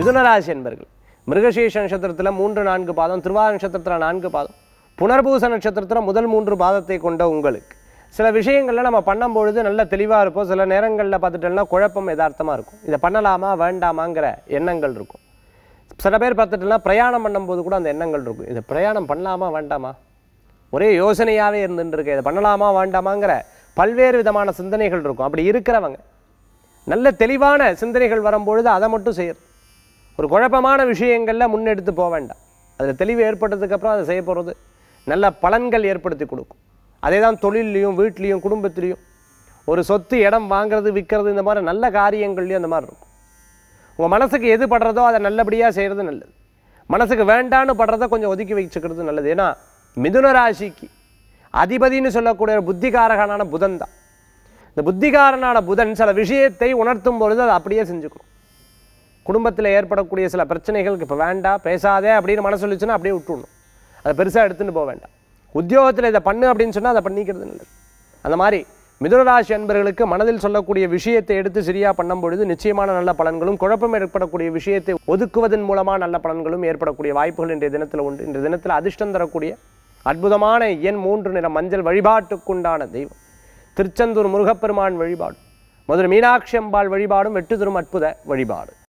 மிதுனராசி என்பர்கள் மிருகசீஷ நட்சத்திரத்தில் மூன்று நான்கு பாதம் திருவாரூர் நட்சத்திரத்தில் நான்கு பாதம் புனர்பூச நட்சத்திரத்தில் முதல் மூன்று பாதத்தை கொண்ட உங்களுக்கு சில விஷயங்கள்ல நம்ம பண்ணும்பொழுது நல்ல தெளிவாக இருப்போம் சில நேரங்களில் பார்த்துட்டோம்னா குழப்பம் யதார்த்தமாக இருக்கும் இதை பண்ணலாமா வேண்டாமாங்கிற எண்ணங்கள் இருக்கும் சில பேர் பார்த்துட்டோம்னா பிரயாணம் பண்ணும்போது கூட அந்த எண்ணங்கள் இருக்கும் இதை பிரயாணம் பண்ணலாமா வேண்டாமா ஒரே யோசனையாகவே இருந்துட்டு இருக்கு இதை பண்ணலாமா வேண்டாமாங்கிற பல்வேறு விதமான சிந்தனைகள் இருக்கும் அப்படி இருக்கிறவங்க நல்ல தெளிவான சிந்தனைகள் வரும்பொழுது அதை மட்டும் செய்யறது ஒரு குழப்பமான விஷயங்களில் முன்னெடுத்து போக வேண்டாம் அதில் தெளிவு ஏற்பட்டதுக்கப்புறம் அதை செய்ய போகிறது நல்ல பலன்கள் ஏற்படுத்தி கொடுக்கும் அதே தான் தொழில்லையும் வீட்லேயும் குடும்பத்திலையும் ஒரு சொத்து இடம் வாங்குறது விற்கிறது இந்த மாதிரி நல்ல காரியங்கள்லையும் அந்த மாதிரி இருக்கும் உங்கள் மனசுக்கு எது படுறதோ அதை நல்லபடியாக செய்கிறது நல்லது மனசுக்கு வேண்டான்னு படுறதை கொஞ்சம் ஒதுக்கி வச்சுக்கிறது நல்லது ஏன்னா மிதுன ராசிக்கு அதிபதின்னு சொல்லக்கூடிய ஒரு புத்திகாரகனான புதன் தான் இந்த புத்திகாரனான புதன் சில விஷயத்தை உணர்த்தும் பொழுது அதை அப்படியே செஞ்சுக்கணும் குடும்பத்தில் ஏற்படக்கூடிய சில பிரச்சனைகளுக்கு இப்போ வேண்டாம் பேசாதே அப்படின்னு மனசு சொல்லிச்சுன்னா அப்படியே விட்டுடணும் அதை பெருசாக எடுத்துகிட்டு போக வேண்டாம் உத்தியோகத்தில் இதை பண்ணு அப்படின்னு சொன்னால் அதை பண்ணிக்கிறது நல்லது அந்த மாதிரி மிதுனராசி அன்பர்களுக்கு மனதில் சொல்லக்கூடிய விஷயத்தை எடுத்து சரியாக பண்ணும் பொழுது நிச்சயமான நல்ல பலன்களும் குழப்பம் ஏற்படக்கூடிய விஷயத்தை ஒதுக்குவதன் மூலமாக நல்ல பலன்களும் ஏற்படக்கூடிய வாய்ப்புகள் இன்றைய தினத்தில் உண்டு இன்றைய தினத்தில் அதிர்ஷ்டம் தரக்கூடிய அற்புதமான எண் மூன்று நிற மஞ்சள் வழிபாட்டுக்குண்டான தெய்வம் திருச்செந்தூர் முருகப்பெருமான் வழிபாடு மதுரை மீனாட்சி அம்பாள் வழிபாடும் வெட்டு தரும் அற்புத வழிபாடு